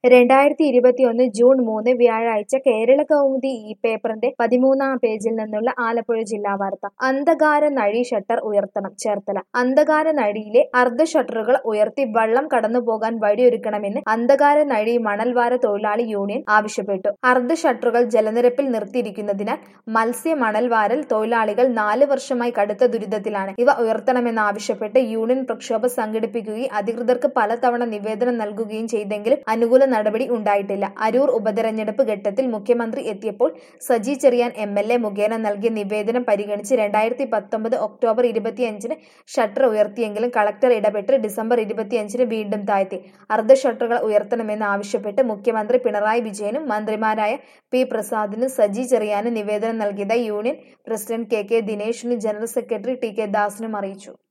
രണ്ടായിരത്തി ഇരുപത്തിയൊന്ന് ജൂൺ മൂന്ന് വ്യാഴാഴ്ച കേരള കൗമുദി ഈ പേപ്പറിന്റെ പതിമൂന്നാം പേജിൽ നിന്നുള്ള ആലപ്പുഴ ജില്ലാ വാർത്ത അന്ധകാര നഴി ഷട്ടർ ഉയർത്തണം ചേർത്തല അന്ധകാര നഴിയിലെ അർദ്ധ ഷട്ടറുകൾ ഉയർത്തി വള്ളം കടന്നുപോകാൻ വഴിയൊരുക്കണമെന്ന് അന്ധകാര നഴി മണൽവാര തൊഴിലാളി യൂണിയൻ ആവശ്യപ്പെട്ടു അർദ്ധ ഷട്ടറുകൾ ജലനിരപ്പിൽ നിർത്തിയിരിക്കുന്നതിനാൽ മത്സ്യ മണൽവാരൽ തൊഴിലാളികൾ നാല് വർഷമായി കടുത്ത ദുരിതത്തിലാണ് ഇവ ഉയർത്തണമെന്നാവശ്യപ്പെട്ട് യൂണിയൻ പ്രക്ഷോഭം സംഘടിപ്പിക്കുകയും അധികൃതർക്ക് പലതവണ നിവേദനം നൽകുകയും ചെയ്തെങ്കിലും അനുകൂല നടപടി ഉണ്ടായിട്ടില്ല അരൂർ ഉപതെരഞ്ഞെടുപ്പ് ഘട്ടത്തിൽ മുഖ്യമന്ത്രി എത്തിയപ്പോൾ Saji Cherian M L A മുഖേന നൽകിയ നിവേദനം പരിഗണിച്ച് രണ്ടായിരത്തി പത്തൊമ്പത് ഒക്ടോബർ ഇരുപത്തിയഞ്ചിന് ഷട്ടർ ഉയർത്തിയെങ്കിലും കളക്ടർ ഇടപെട്ട് ഡിസംബർ ഇരുപത്തിയഞ്ചിന് വീണ്ടും താഴ്ത്തി അർദ്ധ ഷട്ടറുകൾ ഉയർത്തണമെന്ന് ആവശ്യപ്പെട്ട് മുഖ്യമന്ത്രി പിണറായി വിജയനും മന്ത്രിമാരായ പി പ്രസാദിനും സജി ചെറിയാനും നിവേദനം നൽകിയതായി യൂണിയൻ പ്രസിഡന്റ് കെ കെ ദിനേശിനും ജനറൽ സെക്രട്ടറി ടി കെ ദാസിനും അറിയിച്ചു